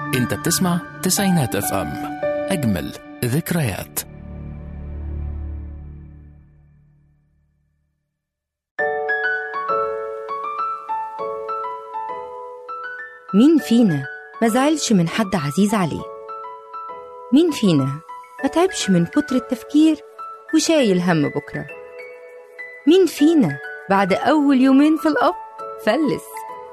انت بتسمع تسعينات اف ام اجمل ذكريات مين فينا ما زعلش من حد عزيز عليه مين فينا ما تعبش من كتر التفكير وشايل هم بكرة مين فينا بعد أول يومين في الأب فلس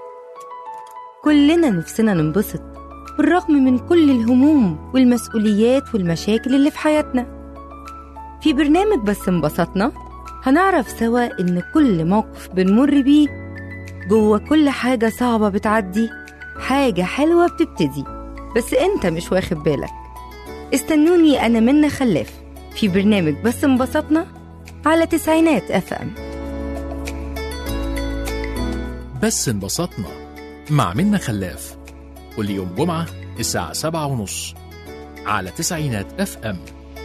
كلنا نفسنا ننبسط بالرغم من كل الهموم والمسؤوليات والمشاكل اللي في حياتنا في برنامج بس انبسطنا هنعرف سوا إن كل موقف بنمر بيه جوه كل حاجة صعبة بتعدي حاجة حلوة بتبتدي بس انت مش واخد بالك استنوني أنا منى خلاف في برنامج بس انبسطنا على تسعينات اف ام بس انبسطنا مع منا خلاف كل يوم جمعة الساعة سبعة ونص على تسعينات اف ام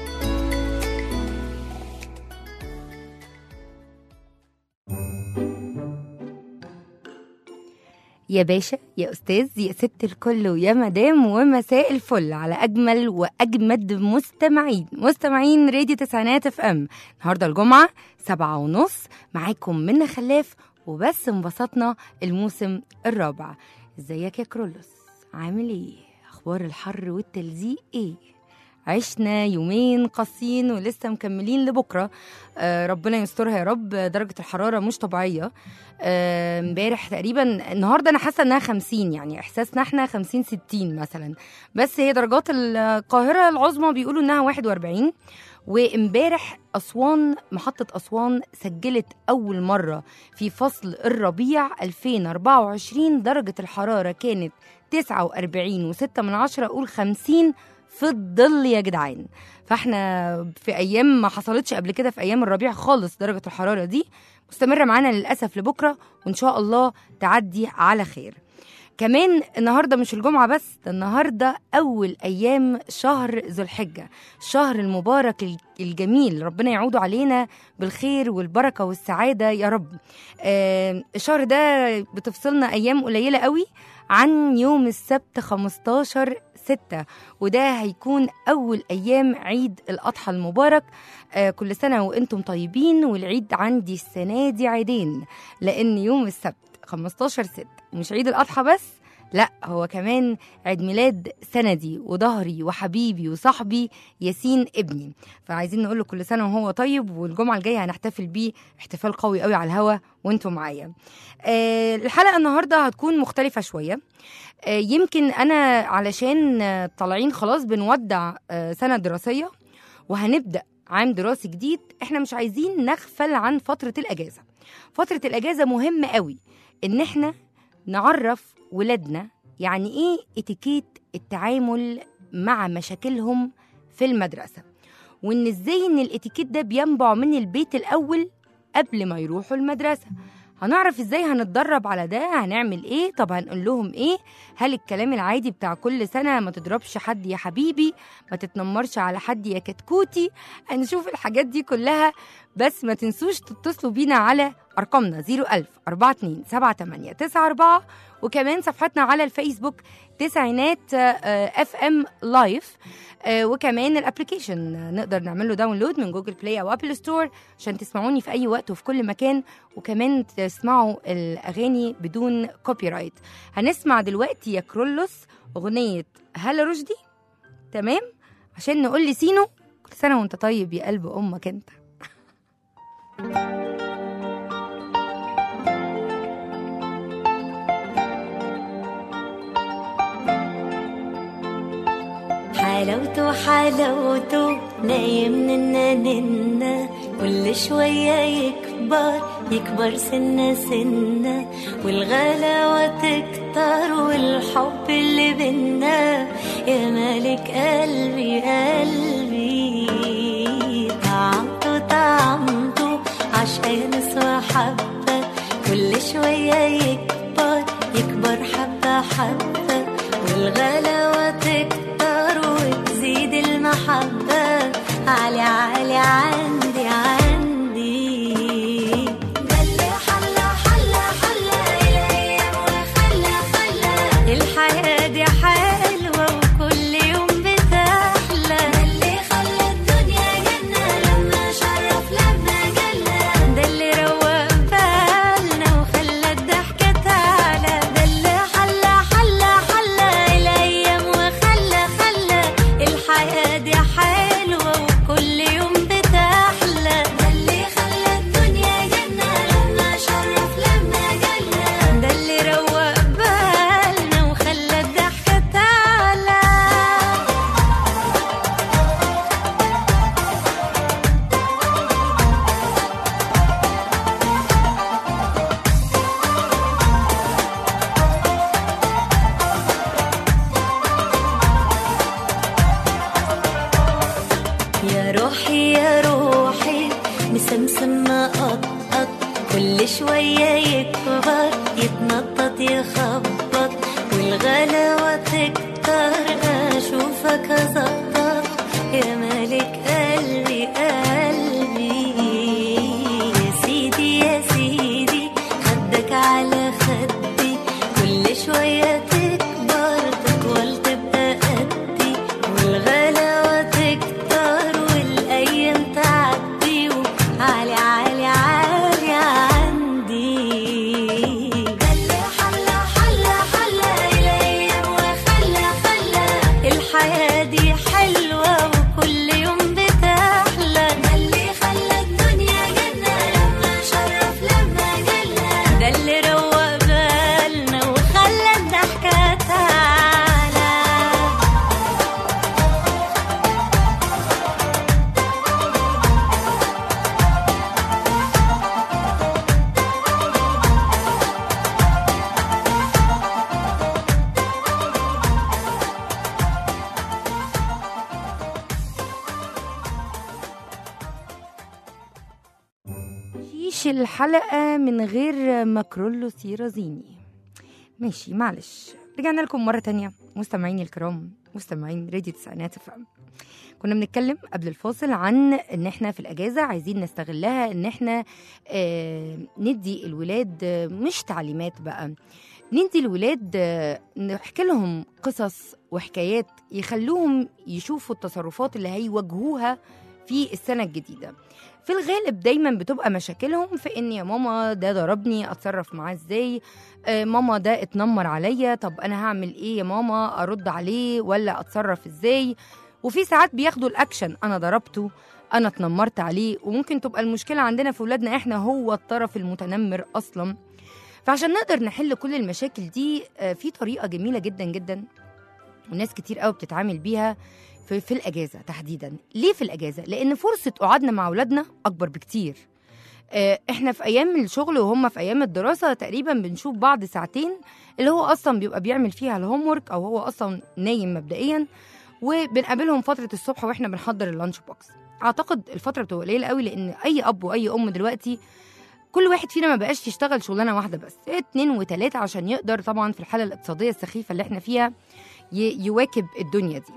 يا باشا يا أستاذ يا ست الكل ويا مدام ومساء الفل على أجمل وأجمد مستمعين مستمعين راديو تسعينات اف ام النهاردة الجمعة سبعة ونص معاكم منا خلاف وبس انبسطنا الموسم الرابع ازيك يا كرولوس عامل ايه اخبار الحر والتلزيق ايه عشنا يومين قاسيين ولسه مكملين لبكره آه ربنا يسترها يا رب درجه الحراره مش طبيعيه آه، امبارح تقريبا النهارده انا حاسه انها 50 يعني احساسنا احنا 50 60 مثلا بس هي درجات القاهره العظمى بيقولوا انها 41 وامبارح اسوان محطه اسوان سجلت اول مره في فصل الربيع 2024 درجه الحراره كانت 49 و6 من عشرة اقول 50 في الظل يا جدعان فاحنا في ايام ما حصلتش قبل كده في ايام الربيع خالص درجه الحراره دي مستمره معانا للاسف لبكره وان شاء الله تعدي على خير كمان النهارده مش الجمعه بس ده النهارده اول ايام شهر ذو الحجه الشهر المبارك الج- الجميل ربنا يعود علينا بالخير والبركه والسعاده يا رب آه الشهر ده بتفصلنا ايام قليله قوي عن يوم السبت 15 ستة وده هيكون أول أيام عيد الأضحى المبارك آه كل سنة وأنتم طيبين والعيد عندي السنة دي عيدين لأن يوم السبت 15 ستة مش عيد الأضحى بس لا هو كمان عيد ميلاد سندي وظهري وحبيبي وصاحبي ياسين ابني فعايزين نقول له كل سنه وهو طيب والجمعه الجايه هنحتفل بيه احتفال قوي قوي على الهوا وانتم معايا آه الحلقه النهارده هتكون مختلفه شويه آه يمكن انا علشان آه، طالعين خلاص بنودع آه سنه دراسيه وهنبدا عام دراسي جديد احنا مش عايزين نغفل عن فتره الاجازه فتره الاجازه مهمه قوي ان احنا نعرف ولادنا يعني ايه اتيكيت التعامل مع مشاكلهم في المدرسه وان ازاي ان الاتيكيت ده بينبع من البيت الاول قبل ما يروحوا المدرسه هنعرف ازاي هنتدرب على ده هنعمل ايه طب هنقول لهم ايه هل الكلام العادي بتاع كل سنه ما تضربش حد يا حبيبي ما تتنمرش على حد يا كتكوتي هنشوف الحاجات دي كلها بس ما تنسوش تتصلوا بينا على ارقامنا 01000 42 78 94 وكمان صفحتنا على الفيسبوك تسعينات اف ام لايف وكمان الابلكيشن نقدر نعمل له داونلود من جوجل بلاي او ابل ستور عشان تسمعوني في اي وقت وفي كل مكان وكمان تسمعوا الاغاني بدون كوبي رايت هنسمع دلوقتي يا كرولوس اغنيه هلا رشدي تمام عشان نقول لسينو كل سنه وانت طيب يا قلب امك انت حلاوته حلاوته نايم ننا ننا كل شوية يكبر يكبر سنة سنة والغلاوة تكتر والحب اللي بينا يا مالك قلبي قلبي طعمته طعمته عشان اسوى حبة كل شوية يكبر يكبر حبة حبة والغلاوة تكتر وتزيد المحبة عالي عالي عندي عندي ده اللي حلى حلى حلى الأيام وخلى خلى الحياة دي حلوة يتنطط يخبط والغلاوة تكتر أشوفك أزقطط يا مالك قلبي قلبي يا سيدي يا سيدي خدك على خدي كل شوية تكبر تطول تبقى قدي والغلاوة تكتر والأيام تعدي وعالي عالي عالي عندي خلى حلى حلى حلى الأيام وخلى خلى الحياة دي حلوة وكل يوم بتحلى ده اللي خلى الدنيا جنة لما شرف لما جلى ده اللي روق بالنا وخلى الضحكة تعلى شيش الحلقة من غير ماكرولو سيرازيني ماشي معلش رجعنا لكم مرة تانية مستمعيني الكرام مستمعين راديو تسعينات فم كنا بنتكلم قبل الفاصل عن ان احنا في الاجازه عايزين نستغلها ان احنا آه ندي الولاد آه، مش تعليمات بقى ندي الولاد آه، نحكي لهم قصص وحكايات يخلوهم يشوفوا التصرفات اللي هيواجهوها في السنه الجديده في الغالب دايما بتبقى مشاكلهم في ان يا ماما ده ضربني اتصرف معاه ازاي آه ماما ده اتنمر عليا طب انا هعمل ايه يا ماما ارد عليه ولا اتصرف ازاي وفي ساعات بياخدوا الاكشن انا ضربته انا اتنمرت عليه وممكن تبقى المشكله عندنا في ولادنا احنا هو الطرف المتنمر اصلا فعشان نقدر نحل كل المشاكل دي آه، في طريقه جميله جدا جدا وناس كتير قوي بتتعامل بيها في, في الاجازه تحديدا ليه في الاجازه لان فرصه قعدنا مع اولادنا اكبر بكتير آه، احنا في ايام الشغل وهم في ايام الدراسه تقريبا بنشوف بعض ساعتين اللي هو اصلا بيبقى بيعمل فيها الهوم ورك او هو اصلا نايم مبدئيا وبنقابلهم فتره الصبح واحنا بنحضر اللانش بوكس اعتقد الفتره بتبقى قليله قوي لان اي اب واي ام دلوقتي كل واحد فينا ما بقاش يشتغل شغلانه واحده بس اتنين وتلاته عشان يقدر طبعا في الحاله الاقتصاديه السخيفه اللي احنا فيها ي- يواكب الدنيا دي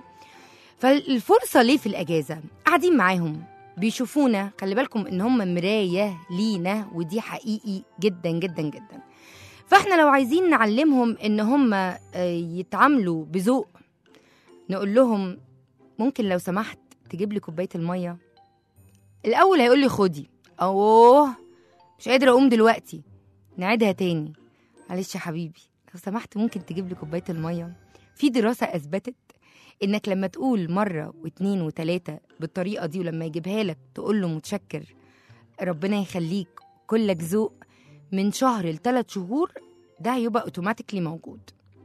فالفرصه ليه في الاجازه قاعدين معاهم بيشوفونا خلي بالكم ان هم مرايه لينا ودي حقيقي جدا جدا جدا فاحنا لو عايزين نعلمهم ان هم آه، يتعاملوا بذوق نقول لهم ممكن لو سمحت تجيب لي كوبايه الميه الاول هيقول لي خدي اوه مش قادره اقوم دلوقتي نعيدها تاني معلش يا حبيبي لو سمحت ممكن تجيب لي كوبايه الميه في دراسه اثبتت انك لما تقول مره واتنين وتلاته بالطريقه دي ولما يجيبها لك تقول له متشكر ربنا يخليك كلك ذوق من شهر لثلاث شهور ده هيبقى اوتوماتيكلي موجود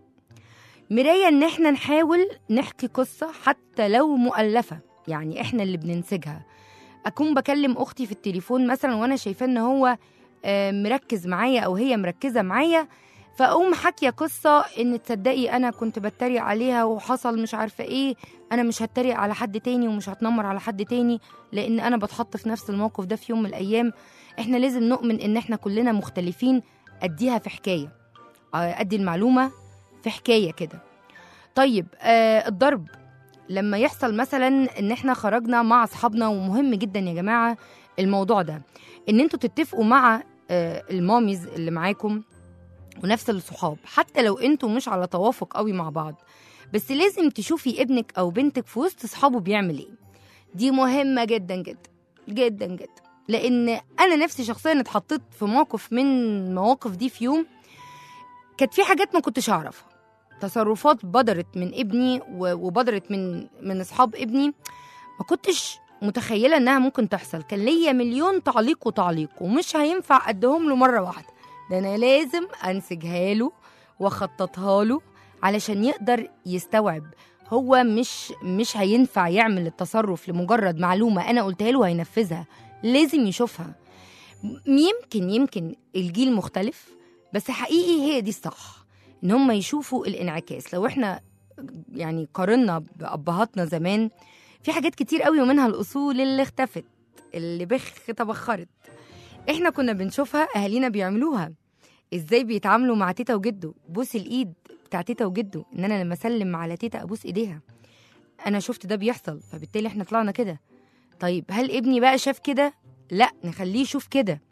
مرايه ان احنا نحاول نحكي قصه حتى لو مؤلفه يعني احنا اللي بننسجها اكون بكلم اختي في التليفون مثلا وانا شايفاه ان هو آه، مركز معايا او هي مركزه معايا فاقوم حاكيه قصه ان تصدقي انا كنت بتريق عليها وحصل مش عارفه ايه انا مش هتريق على حد تاني ومش هتنمر على حد تاني لان انا بتحط في نفس الموقف ده في يوم من الايام احنا لازم نؤمن ان احنا كلنا مختلفين اديها في حكايه آه، ادي المعلومه في حكايه كده طيب آه الضرب لما يحصل مثلا ان احنا خرجنا مع اصحابنا ومهم جدا يا جماعه الموضوع ده ان انتوا تتفقوا مع آه الماميز اللي معاكم ونفس الصحاب حتى لو انتوا مش على توافق قوي مع بعض بس لازم تشوفي ابنك او بنتك في وسط اصحابه بيعمل ايه دي مهمه جدا جدا جدا جدا لان انا نفسي شخصيا اتحطيت في موقف من المواقف دي في يوم كانت في حاجات ما كنتش اعرفها تصرفات بدرت من ابني و- وبدرت من من اصحاب ابني ما كنتش متخيله انها ممكن تحصل كان ليا مليون تعليق وتعليق ومش هينفع ادهم له مره واحده ده انا لازم انسجها له واخططها له علشان يقدر يستوعب هو مش مش هينفع يعمل التصرف لمجرد معلومه انا قلتها له هينفذها لازم يشوفها م- يمكن يمكن الجيل مختلف بس حقيقي هي دي الصح ان هم يشوفوا الانعكاس لو احنا يعني قارنا بابهاتنا زمان في حاجات كتير قوي ومنها الاصول اللي اختفت اللي بخ تبخرت احنا كنا بنشوفها اهالينا بيعملوها ازاي بيتعاملوا مع تيتا وجده بوس الايد بتاع تيتا وجده ان انا لما اسلم على تيتا ابوس ايديها انا شفت ده بيحصل فبالتالي احنا طلعنا كده طيب هل ابني بقى شاف كده لا نخليه يشوف كده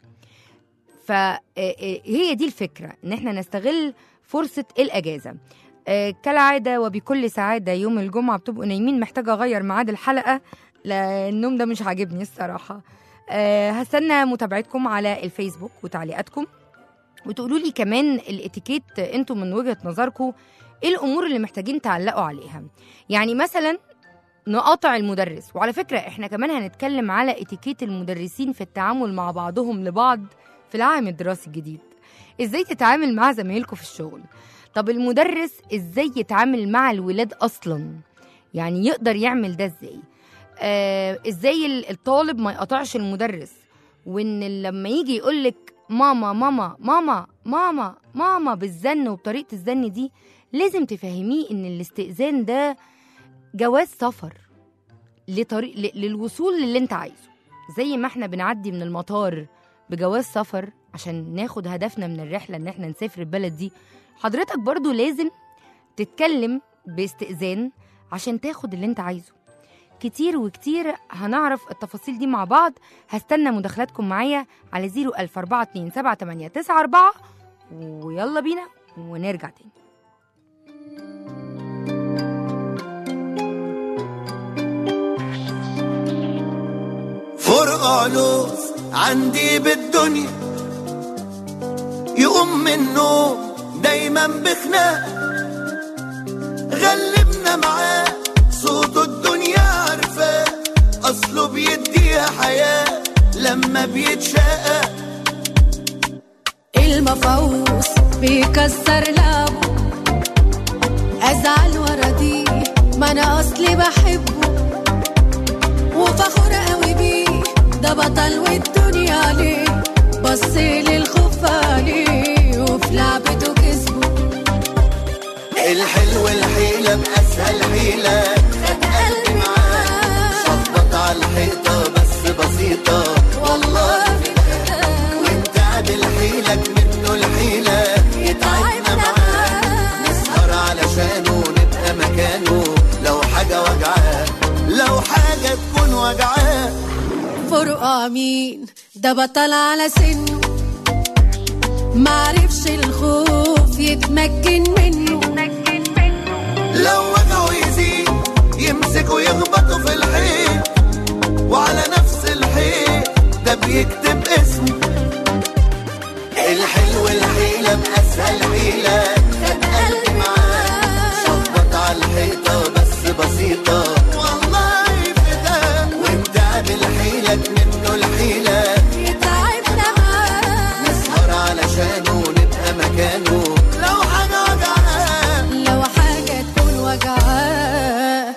فهي دي الفكره ان احنا نستغل فرصه الاجازه آه، كالعاده وبكل سعاده يوم الجمعه بتبقوا نايمين محتاجه اغير ميعاد الحلقه لان النوم ده مش عاجبني الصراحه آه، هستنى متابعتكم على الفيسبوك وتعليقاتكم وتقولوا لي كمان الاتيكيت انتوا من وجهه نظركم ايه الامور اللي محتاجين تعلقوا عليها يعني مثلا نقاطع المدرس وعلى فكره احنا كمان هنتكلم على اتيكيت المدرسين في التعامل مع بعضهم لبعض في العام الدراسي الجديد ازاي تتعامل مع زمايلكم في الشغل طب المدرس ازاي يتعامل مع الولاد اصلا يعني يقدر يعمل ده ازاي آه ازاي ال- الطالب ما يقطعش المدرس وان لما يجي يقولك ماما ماما ماما ماما ماما بالزن وبطريقه الزن دي لازم تفهميه ان الاستئذان ده جواز سفر لطريق ل- للوصول للي انت عايزه زي ما احنا بنعدي من المطار بجواز سفر عشان ناخد هدفنا من الرحله ان احنا نسافر البلد دي حضرتك برضو لازم تتكلم باستئذان عشان تاخد اللي انت عايزه كتير وكتير هنعرف التفاصيل دي مع بعض هستنى مداخلاتكم معايا على 004278994 ويلا بينا ونرجع تاني فرقع علوز عندي بالدنيا يقوم من النوم دايما بخناق غلبنا معاه صوته الدنيا عارفاه اصله بيديها حياة لما بيتشاقى المفعوص بيكسر لعبه ازعل ورا دي ما انا اصلي بحبه وفخور قوي بيه ده بطل والدنيا عليه بص للخوف عليه وفي لعبته كسبه الحلو الحيلة بأسهل حيلة خد قلبي معاه شخبط على الحيطة بس بسيطة والله وانت عادل حيلك منه الحيلة يتعبنا معاه نسهر علشانه نبقى مكانه لو حاجة وجعاه لو حاجة تكون وجعاه فرقع مين ده بطل على سنه معرفش الخوف يتمكن منه لو وجعه يزيد يمسكه يخبطه في الحيط وعلى نفس الحيط ده بيكتب اسمه الحلو الحيلة بأسهل حيلة خد قلبي معاه شخبط على الحيطة بس بسيطة والله فدا وانت قابل حيلك منه الحيلة يتعبنا معاه نسهر علشانه نبقى مكانه لو حاجة وجعاه لو حاجة تكون وجعاه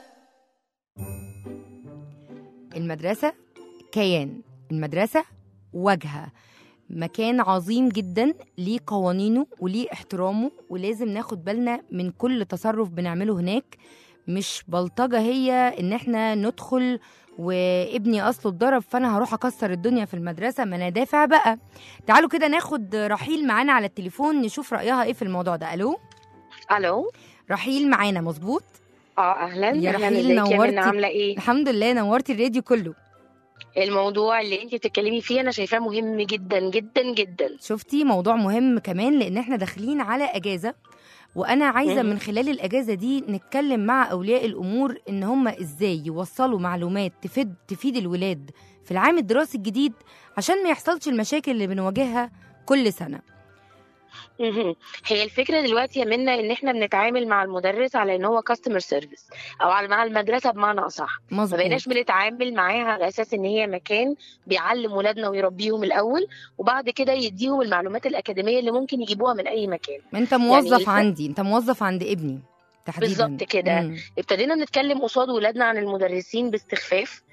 المدرسة كيان المدرسة واجهة مكان عظيم جدا ليه قوانينه وليه احترامه ولازم ناخد بالنا من كل تصرف بنعمله هناك مش بلطجة هي ان احنا ندخل وابني اصله اتضرب فانا هروح اكسر الدنيا في المدرسة ما انا دافع بقى تعالوا كده ناخد رحيل معانا على التليفون نشوف رأيها ايه في الموضوع ده الو الو رحيل معانا مظبوط اه اهلا يا اهلا رحيل ازيك يا نورتي. منى عامله ايه الحمد لله نورتي الراديو كله الموضوع اللي انت بتتكلمي فيه انا شايفاه مهم جدا جدا جدا شفتي موضوع مهم كمان لان احنا داخلين على اجازه وانا عايزه مم. من خلال الاجازه دي نتكلم مع اولياء الامور ان هم ازاي يوصلوا معلومات تفيد تفيد الولاد في العام الدراسي الجديد عشان ما يحصلش المشاكل اللي بنواجهها كل سنه مهم. هي الفكره دلوقتي يا منى ان احنا بنتعامل مع المدرس على ان هو كاستمر سيرفيس او على مع المدرسه بمعنى اصح ما مظبوط بقيناش بنتعامل معاها على اساس ان هي مكان بيعلم ولادنا ويربيهم الاول وبعد كده يديهم المعلومات الاكاديميه اللي ممكن يجيبوها من اي مكان انت موظف الف- عندي انت موظف عند ابني تحديدا بالظبط كده. مم. ابتدينا نتكلم قصاد ولادنا عن المدرسين باستخفاف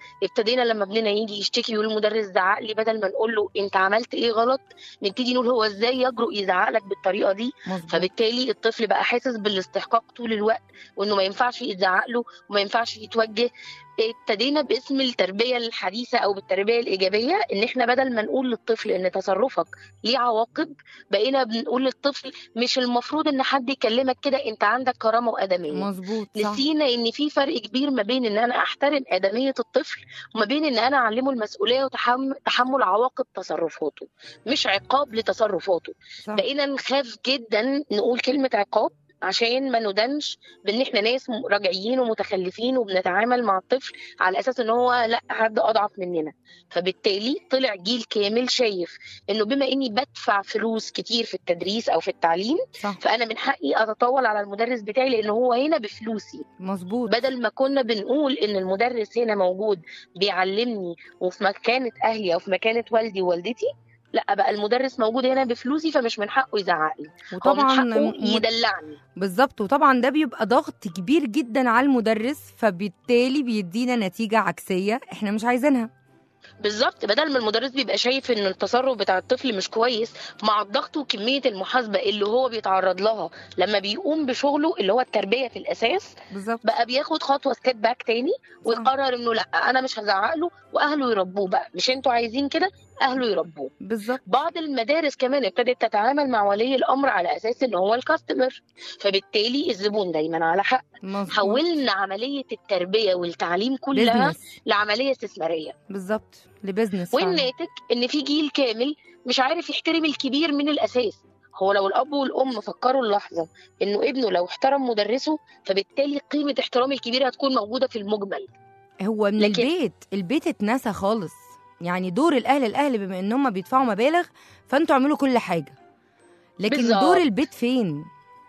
ابتدينا لما ابننا يجي يشتكي يقول المدرس زعق لي بدل ما نقول له انت عملت ايه غلط نبتدي نقول هو ازاي يجرؤ يزعق لك بالطريقه دي مظبوط فبالتالي الطفل بقى حاسس بالاستحقاق طول الوقت وانه ما ينفعش يتزعق له وما ينفعش يتوجه ابتدينا باسم التربيه الحديثه او بالتربيه الايجابيه ان احنا بدل ما نقول للطفل ان تصرفك ليه عواقب بقينا بنقول للطفل مش المفروض ان حد يكلمك كده انت عندك كرامه وادميه مظبوط صح نسينا ان في فرق كبير ما بين ان انا احترم ادميه الطفل وما بين ان انا اعلمه المسؤوليه وتحمل تحمل عواقب تصرفاته مش عقاب لتصرفاته صح بقينا نخاف جدا نقول كلمه عقاب عشان ما ندنش بان احنا ناس م- راجعين ومتخلفين وبنتعامل مع الطفل على اساس ان هو لا حد اضعف مننا فبالتالي طلع جيل كامل شايف انه بما اني بدفع فلوس كتير في التدريس او في التعليم صح فانا من حقي اتطاول على المدرس بتاعي لان هو هنا بفلوسي مظبوط بدل ما كنا بنقول ان المدرس هنا موجود بيعلمني وفي مكانه اهلي او في مكانه والدي ووالدتي لا بقى المدرس موجود هنا بفلوسي فمش من حقه يزعق لي هو من وطبعا حقه م- يدلعني بالظبط وطبعا ده بيبقى ضغط كبير جدا على المدرس فبالتالي بيدينا نتيجة عكسية احنا مش عايزينها بالظبط بدل ما المدرس بيبقى شايف ان التصرف بتاع الطفل مش كويس مع الضغط وكميه المحاسبه اللي هو بيتعرض لها لما بيقوم بشغله اللي هو التربيه في الاساس بالظبط بقى بياخد خطوه ستيب باك تاني ويقرر انه لا انا مش هزعق له واهله يربوه بقى مش انتوا عايزين كده اهله يربوه بالظبط بعض المدارس كمان ابتدت تتعامل مع ولي الامر على اساس ان هو الكاستمر فبالتالي الزبون دايما على حق مظبوط حولنا عمليه التربيه والتعليم كلها بيزنس لعمليه استثماريه بالظبط لبزنس فعلا. والناتج ان في جيل كامل مش عارف يحترم الكبير من الاساس هو لو الاب والام فكروا اللحظه انه ابنه لو احترم مدرسه فبالتالي قيمه احترام الكبير هتكون موجوده في المجمل هو من لكن- البيت البيت اتنسى خالص يعني دور الاهل الاهل بما ان هم بيدفعوا مبالغ فانتوا اعملوا كل حاجه لكن بالظبط. دور البيت فين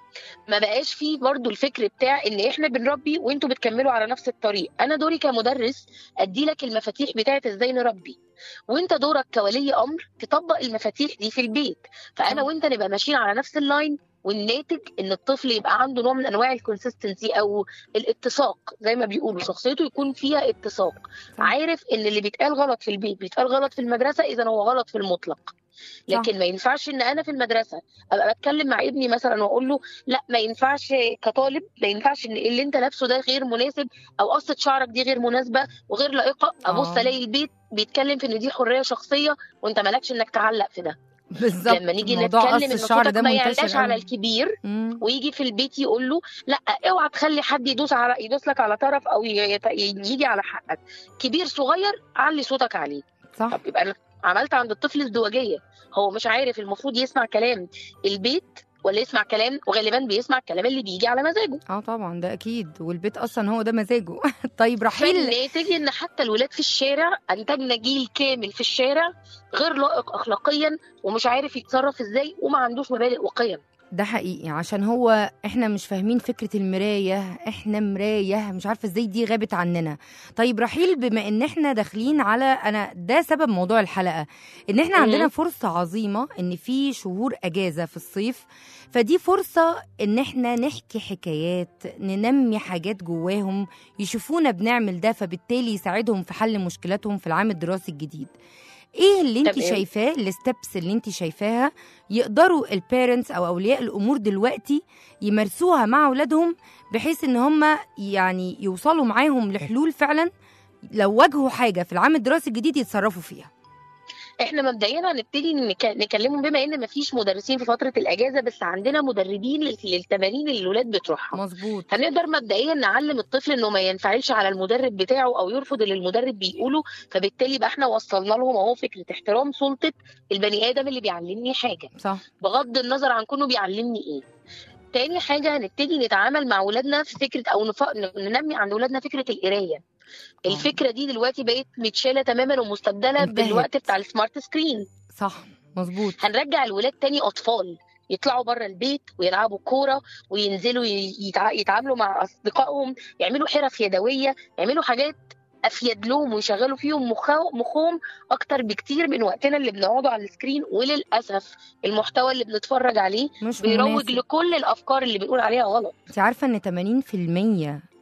ما بقاش فيه برضو الفكر بتاع ان احنا بنربي وانتوا بتكملوا على نفس الطريق انا دوري كمدرس ادي لك المفاتيح بتاعت ازاي نربي وانت دورك كولي امر تطبق المفاتيح دي في البيت فانا صح. وانت نبقى ماشيين على نفس اللاين والناتج ان الطفل يبقى عنده نوع من انواع الكونسيستنسي او الاتساق زي ما بيقولوا شخصيته يكون فيها اتساق صح. عارف ان اللي بيتقال غلط في البيت بيتقال غلط في المدرسه اذا هو غلط في المطلق لكن ما ينفعش ان انا في المدرسه ابقى بتكلم مع ابني مثلا واقول له لا ما ينفعش كطالب ما ينفعش ان اللي انت لابسه ده غير مناسب او قصه شعرك دي غير مناسبه وغير لائقه ابص آه. الاقي البيت بيتكلم في ان دي حريه شخصيه وانت مالكش انك تعلق في ده بالظبط لما نيجي موضوع نتكلم قص ان الشعر صوتك ده ما منتشر يعلاش على قوي. الكبير مم. ويجي في البيت يقول له لا اوعى تخلي حد يدوس على يدوس لك على طرف او ي- يت- يجي على حقك كبير صغير علي صوتك عليه صح طب يبقى انا عملت عند الطفل ازدواجيه هو مش عارف المفروض يسمع كلام البيت ولا يسمع كلام وغالبا بيسمع الكلام اللي بيجي على مزاجه اه طبعا ده اكيد والبيت اصلا هو ده مزاجه طيب رحيل فالناتج ان حتى الولاد في الشارع انتجنا جيل كامل في الشارع غير لائق اخلاقيا ومش عارف يتصرف ازاي وما عندوش مبادئ وقيم ده حقيقي عشان هو احنا مش فاهمين فكرة المراية احنا مراية مش عارفة ازاي دي غابت عننا طيب رحيل بما ان احنا داخلين على انا ده سبب موضوع الحلقة ان احنا مم. عندنا فرصة عظيمة ان في شهور اجازة في الصيف فدي فرصة ان احنا نحكي حكايات ننمي حاجات جواهم يشوفونا بنعمل ده فبالتالي يساعدهم في حل مشكلاتهم في العام الدراسي الجديد ايه اللي انت تمام. شايفاه الستبس اللي انت شايفاها يقدروا البيرنتس او اولياء الامور دلوقتي يمارسوها مع اولادهم بحيث ان هم يعني يوصلوا معاهم لحلول فعلا لو واجهوا حاجه في العام الدراسي الجديد يتصرفوا فيها احنا مبدئيا هنبتدي نك- نكلمهم بما ان مفيش مدرسين في فتره الاجازه بس عندنا مدربين لل- للتمارين اللي الولاد بتروحها مظبوط هنقدر مبدئيا نعلم الطفل انه ما ينفعلش على المدرب بتاعه او يرفض اللي المدرب بيقوله فبالتالي يبقى احنا وصلنا لهم اهو فكره احترام سلطه البني ادم اللي بيعلمني حاجه صح بغض النظر عن كونه بيعلمني ايه تاني حاجه هنبتدي نتعامل مع ولادنا في فكره او نف... ننمي عند ولادنا فكره القرايه الفكره دي دلوقتي بقت متشاله تماما ومستبدله انتهت. بالوقت بتاع السمارت سكرين صح مظبوط هنرجع الولاد تاني اطفال يطلعوا بره البيت ويلعبوا كوره وينزلوا ي- يتع... يتعاملوا مع اصدقائهم يعملوا حرف يدويه يعملوا حاجات افيد لهم ويشغلوا فيهم مخا- مخهم اكتر بكتير من وقتنا اللي بنقعده على السكرين وللاسف المحتوى اللي بنتفرج عليه مش بيروج مناسب لكل الافكار اللي بنقول عليها غلط انت عارفه ان 80%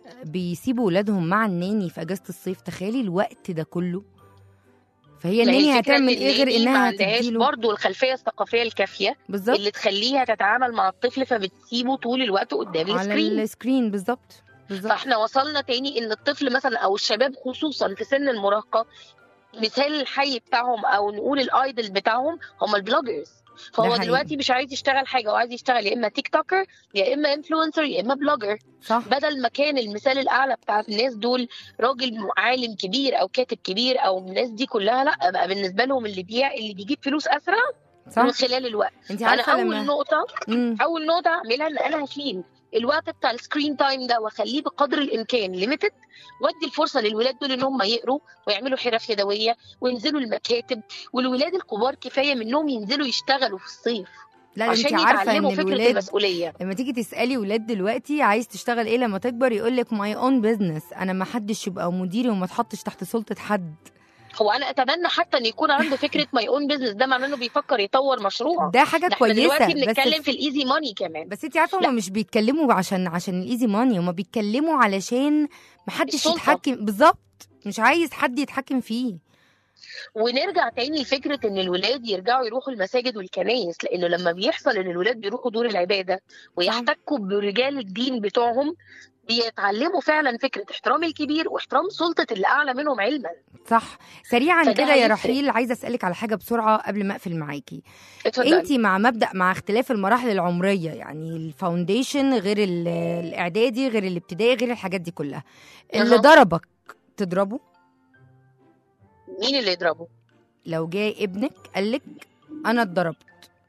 بيسيبوا ولادهم مع الناني في اجازه الصيف تخيلي الوقت ده كله فهي ما هي الناني الفكرة إن هتعمل ايه غير الناني ما انها عندهاش تديله برضه الخلفيه الثقافيه الكافيه بالظبط اللي تخليها تتعامل مع الطفل فبتسيبه طول الوقت قدام على السكرين السكرين بالظبط بالظبط فاحنا وصلنا تاني ان الطفل مثلا او الشباب خصوصا في سن المراهقه مثال الحي بتاعهم او نقول الايدل بتاعهم هم البلوجرز فهو حقيقي. دلوقتي مش عايز يشتغل حاجه وعايز يشتغل يا اما تيك توكر يا اما انفلونسر يا اما بلوجر صح بدل ما كان المثال الاعلى بتاع الناس دول راجل عالم كبير او كاتب كبير او الناس دي كلها لا بقى بالنسبه لهم اللي بيع اللي بيجيب فلوس اسرع صح من خلال الوقت انت انا عارفه اول لما نقطه مم. اول نقطه اعملها ان انا هشيل الوقت بتاع السكرين تايم ده واخليه بقدر الامكان ليميتد وادي الفرصه للولاد دول ان هم يقروا ويعملوا حرف يدويه وينزلوا المكاتب والولاد الكبار كفايه منهم ينزلوا يشتغلوا في الصيف لا ده انت عشان عارفه ان يتعلموا فكره الولاد المسؤوليه لما تيجي تسالي ولاد دلوقتي عايز تشتغل ايه لما تكبر يقول لك ماي اون بزنس انا ما حدش يبقى مديري وما تحطش تحت سلطه حد هو انا اتمنى حتى ان يكون عنده فكره ماي اون بزنس ده معناه انه بيفكر يطور مشروع ده حاجه ده احنا دلوقتي كويسه بنتكلم بس في الايزي ماني كمان بس انت عارفه لا. هم مش بيتكلموا عشان عشان الايزي ماني هم بيتكلموا علشان محدش السلطة. يتحكم بالظبط مش عايز حد يتحكم فيه ونرجع تاني لفكره ان الولاد يرجعوا يروحوا المساجد والكنايس لانه لما بيحصل ان الولاد بيروحوا دور العباده ويحتكوا برجال الدين بتوعهم بيتعلموا فعلا فكره احترام الكبير واحترام سلطه اللي اعلى منهم علما صح سريعا فده كده يا هيفرق. رحيل عايزه اسالك على حاجه بسرعه قبل ما اقفل معاكي اتفضل انت مع مبدا مع اختلاف المراحل العمريه يعني الفاونديشن غير ال- الاعدادي غير الابتدائي غير الحاجات دي كلها اللي أها. ضربك تضربه مين اللي يضربه لو جاي ابنك قالك انا اتضربت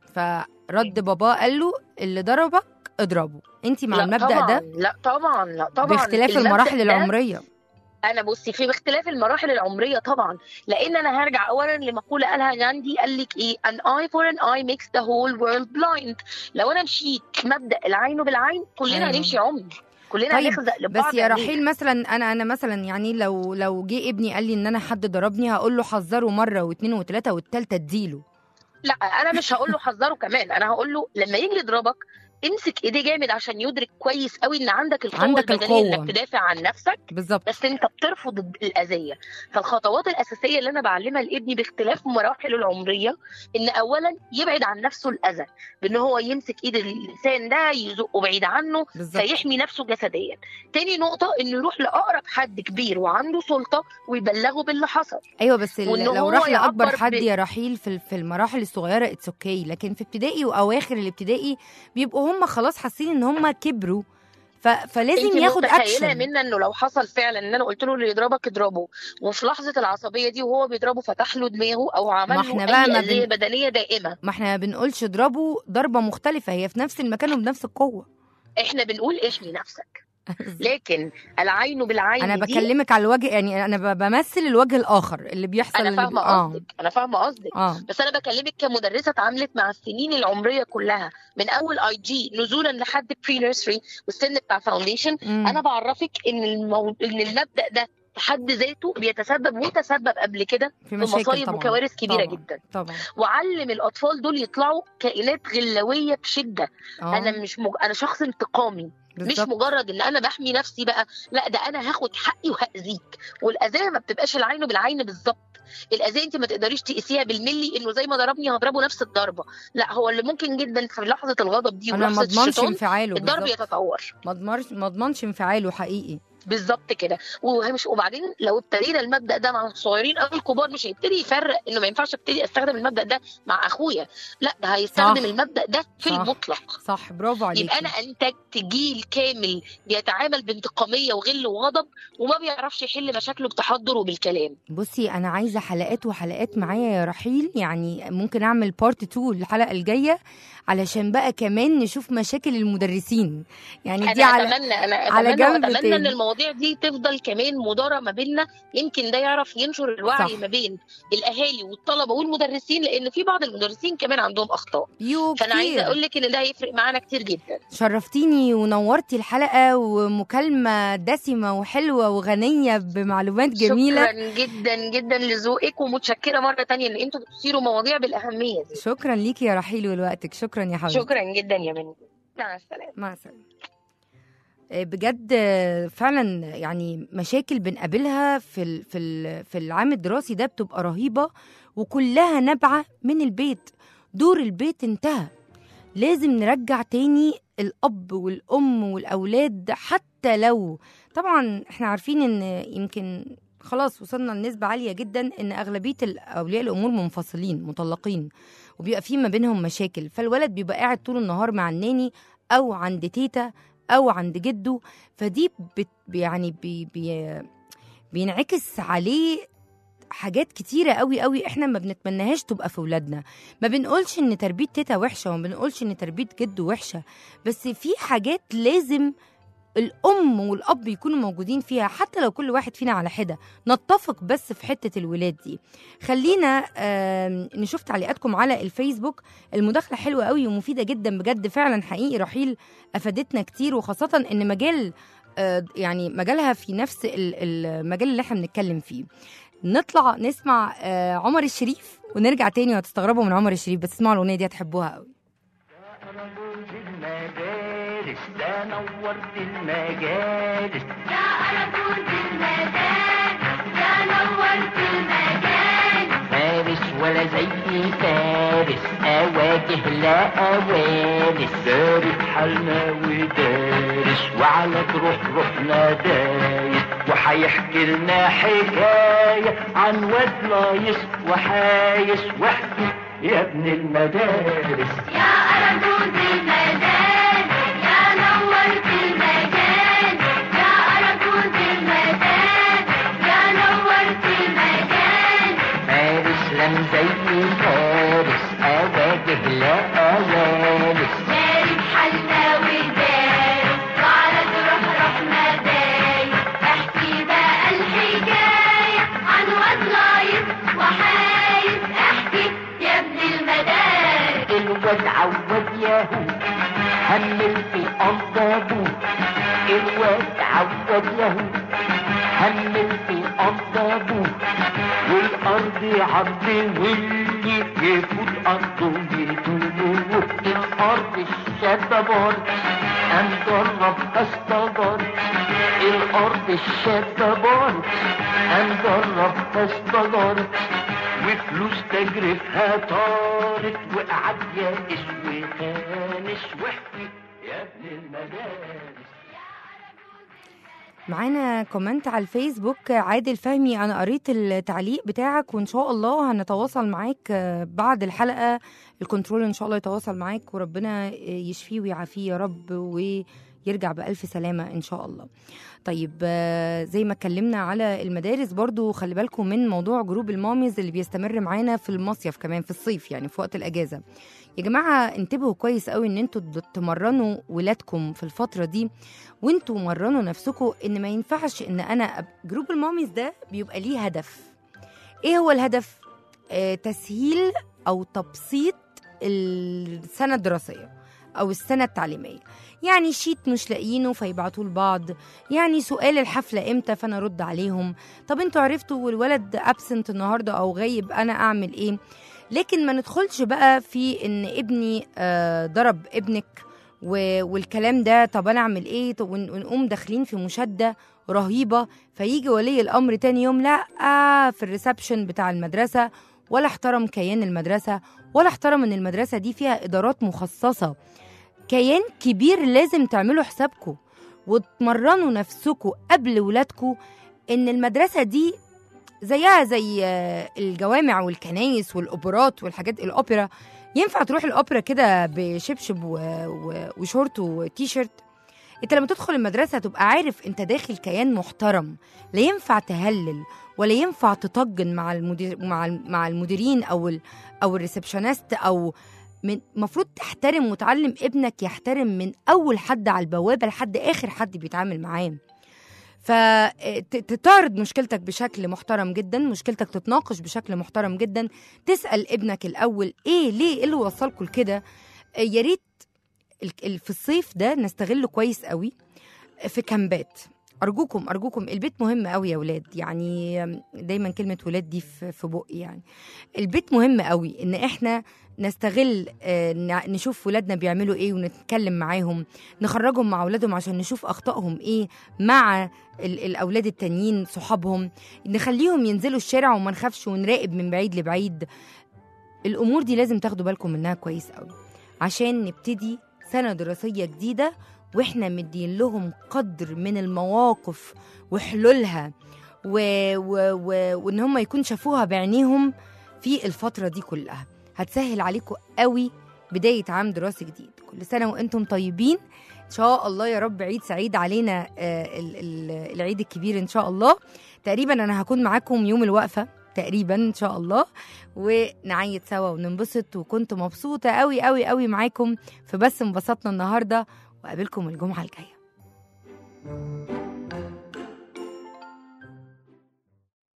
فرد باباه قال له اللي ضربك اضربه انت مع لا المبدا طبعا ده لا طبعا لا طبعا باختلاف المبدأ المراحل ده العمريه انا بصي في باختلاف المراحل العمريه طبعا لان انا هرجع اولا لمقوله قالها غاندي قال لك ايه an eye for an eye makes the whole world blind لو انا مشيت مبدا العين بالعين كلنا أيوة. هنمشي عمي كلنا طيب، هنخزق لبعض بس يا عينينا. رحيل مثلا انا انا مثلا يعني لو لو جه ابني قال لي ان انا حد ضربني هقول له حذره مره واثنين وثلاثه والثالثه اديله لا انا مش هقول له حذره كمان انا هقول له لما يجي يضربك امسك ايديه جامد عشان يدرك كويس قوي ان عندك القوه عندك البدنيه القوة. انك تدافع عن نفسك بالظبط بس انت بترفض الاذيه فالخطوات الاساسيه اللي انا بعلمها لابني باختلاف مراحله العمريه ان اولا يبعد عن نفسه الاذى بان هو يمسك ايد الانسان ده يزقه بعيد عنه بالظبط فيحمي نفسه جسديا تاني نقطه انه يروح لاقرب حد كبير وعنده سلطه ويبلغه باللي حصل ايوه بس ال- وإن لو هو راح لاكبر يعبر حد ب- يا رحيل في ال- في المراحل الصغيره اتس اوكي لكن في ابتدائي واواخر الابتدائي بيبقوا هم خلاص حاسين ان هم كبروا ف... فلازم انت ياخد متخيله اكشن منا انه لو حصل فعلا ان انا قلت له اللي يضربك اضربه وفي لحظه العصبيه دي وهو بيضربه فتح له دماغه او عمل ما له احنا بقى اي ما اذيه بن- بدنيه دائمه ما احنا ما بنقولش اضربه ضربه مختلفه هي في نفس المكان وبنفس القوه احنا بنقول احمي نفسك لكن العين بالعين انا دي بكلمك على الوجه يعني انا ب- بمثل الوجه الاخر اللي بيحصل انا اللي فاهمه بي- اه قصدك انا فاهمه قصدك اه بس انا بكلمك كمدرسه اتعاملت مع السنين العمريه كلها من اول اي جي نزولا لحد بري نيرسري والسن بتاع فاونديشن مم. انا بعرفك ان المو... ان المبدا ده في حد ذاته بيتسبب وتسبب قبل كده في في مشاكل مصايب طبعا وكوارث كبيره طبعا. جدا طبعا وعلم الاطفال دول يطلعوا كائنات غلويه بشده اه انا مش مج... انا شخص انتقامي مش بالظبط. مجرد ان انا بحمي نفسي بقى لا ده انا هاخد حقي وهاذيك والاذيه ما بتبقاش العين بالعين بالظبط الاذيه انت ما تقدريش تقيسيها بالملي انه زي ما ضربني هضربه نفس الضربه لا هو اللي ممكن جدا في لحظه الغضب دي انا ما ولحظه اضمنش الشيطان انفعاله الضرب بالظبط يتطور ما اضمنش ما اضمنش انفعاله حقيقي بالظبط كده ومش وبعدين لو ابتدينا المبدا ده مع الصغيرين او الكبار مش هيبتدي يفرق انه ما ينفعش ابتدي استخدم المبدا ده مع اخويا لا ده هيستخدم صح. المبدا ده في صح. المطلق صح برافو عليكي يبقى انا انتجت جيل كامل بيتعامل بانتقاميه وغل وغضب وما بيعرفش يحل مشاكله بتحضر وبالكلام بصي انا عايزه حلقات وحلقات معايا يا رحيل يعني ممكن اعمل بارت 2 الحلقه الجايه علشان بقى كمان نشوف مشاكل المدرسين يعني دي انا على اتمنى انا على اتمنى جنب واتمنى تاني. ان المواضيع دي تفضل كمان مداره ما بيننا يمكن ده يعرف ينشر الوعي صح. ما بين الاهالي والطلبه والمدرسين لان في بعض المدرسين كمان عندهم اخطاء يو فانا عايزه كتير اقول لك ان ده هيفرق معانا كتير جدا شرفتيني ونورتي الحلقه ومكالمه دسمه وحلوه وغنيه بمعلومات جميله شكرا جدا جدا لذوقك ومتشكره مره تانية ان انتوا بتثيروا مواضيع بالاهميه دي شكرا ليكي يا رحيل ولوقتك شكرا يا حبيبتي شكرا جدا يا منى مع السلامه مع السلامه آه، بجد آه، فعلا يعني مشاكل بنقابلها في ال- في ال- في العام الدراسي ده بتبقى رهيبه وكلها نابعه من البيت دور البيت انتهى لازم نرجع تاني الاب والام والاولاد حتى لو طبعا احنا عارفين ان يمكن خلاص وصلنا لنسبة عالية جدا ان اغلبية ال- اولياء الامور منفصلين مطلقين وبيبقى في ما بينهم مشاكل فالولد بيبقى قاعد طول النهار مع الناني او عند تيتا او عند جده فدي بت يعني بي بي بينعكس عليه حاجات كتيرة قوي قوي احنا ما بنتمناهاش تبقى في ولادنا ما بنقولش ان تربية تيتا وحشة وما بنقولش ان تربية جد وحشة بس في حاجات لازم الأم والأب يكونوا موجودين فيها حتى لو كل واحد فينا على حدة نتفق بس في حتة الولاد دي خلينا آم، نشوف تعليقاتكم على الفيسبوك المداخلة حلوة قوي ومفيدة جدا بجد فعلا حقيقي رحيل أفادتنا كتير وخاصة إن مجال آه، يعني مجالها في نفس ال- المجال اللي احنا بنتكلم فيه نطلع نسمع آه، عمر الشريف ونرجع تاني وهتستغربوا من عمر الشريف بس اسمعوا الأغنية دي هتحبوها قوي رموز المدارس ده نورت المجالس فارس ولا زي فارس أواجه لا أوانس دارس حالنا ودارس وعلى تروح روحنا دايس وحيحكي لنا حكاية عن واد لايس وحايس واحكي يا ابن المدارس فارس لم زي فارس أواجه لا أوانس الواد عواد ياهو همل في أرض أبوه الواد عواد ياهو همل في أرض أبوه والأرض عرض واللي يفوت أرضه يدوه الأرض الشبابار أم جرب أستجار الأرض الشبابار أم جرب أستجار وفلوس تجرفها طارت وقعد يائس وخانس واحكي يا ابن المدارس معانا كومنت على الفيسبوك عادل فهمي انا قريت التعليق بتاعك وان شاء الله هنتواصل معاك آه، بعد الحلقه الكنترول ان شاء الله يتواصل معاك وربنا يشفيه ويعافيه يا رب ويرجع بألف سلامة إن شاء الله طيب آه، زي ما اتكلمنا على المدارس برضو خلي بالكم من موضوع جروب الماميز اللي بيستمر معانا في المصيف كمان في الصيف يعني في وقت الأجازة يا جماعة انتبهوا كويس قوي ان انتوا تمرنوا ولادكم في الفترة دي وانتوا مرنوا نفسكم ان ما ينفعش ان انا أب... جروب الماميز ده بيبقى ليه هدف ايه هو الهدف آه تسهيل او تبسيط السنه الدراسيه او السنه التعليميه يعني شيت مش لاقيينه فيبعتوه لبعض يعني سؤال الحفله امتى فانا ارد عليهم طب انتوا عرفتوا والولد ابسنت النهارده او غايب انا اعمل ايه لكن ما ندخلش بقى في ان ابني آه ضرب ابنك و- والكلام ده طب انا اعمل ايه طب ون- ونقوم داخلين في مشاده رهيبه فيجي ولي الامر تاني يوم لا آه في الريسبشن بتاع المدرسه ولا احترم كيان المدرسه ولا احترم ان المدرسه دي فيها ادارات مخصصه كيان كبير لازم تعملوا حسابكم وتمرنوا نفسكم قبل ولادكم ان المدرسه دي زيها زي آه، الجوامع والكنايس والاوبرات والحاجات الاوبرا ينفع تروح الاوبرا كده بشبشب و... و... وشورت وتيشيرت انت لما تدخل المدرسه تبقى عارف انت داخل كيان محترم لا ينفع تهلل ولا ينفع تطجن مع المدير مع الم- مع المديرين او ال... او الريسبشنست او من المفروض تحترم وتعلم ابنك يحترم من اول حد على البوابه لحد اخر حد بيتعامل معاه فتعرض مشكلتك بشكل محترم جدا مشكلتك تتناقش بشكل محترم جدا تسال ابنك الاول ايه ليه ايه اللي وصلكوا لكده آه، يا ريت ال- ال- في الصيف ده نستغله كويس قوي في كامبات ارجوكم ارجوكم البيت مهم قوي يا ولاد يعني دايما كلمه ولاد دي في في بقي يعني البيت مهم قوي ان احنا نستغل آه، ن- نشوف ولادنا بيعملوا ايه ونتكلم معاهم نخرجهم مع اولادهم عشان نشوف اخطائهم ايه مع ال- الاولاد التانيين صحابهم نخليهم ينزلوا الشارع وما نخافش ونراقب من بعيد لبعيد الامور دي لازم تاخدوا بالكم منها كويس قوي عشان نبتدي سنه دراسيه جديده واحنا مدين لهم قدر من المواقف وحلولها و... و... و... وان هم يكون شافوها بعينيهم في الفتره دي كلها هتسهل عليكم قوي بدايه عام دراسي جديد كل سنه وانتم طيبين ان شاء الله يا رب عيد سعيد علينا آه، ال- ال- العيد الكبير ان شاء الله تقريبا انا هكون معاكم يوم الوقفه تقريبا ان شاء الله ونعيد سوا وننبسط وكنت مبسوطه قوي قوي قوي معاكم في بس انبسطنا النهارده وقابلكم الجمعه الجايه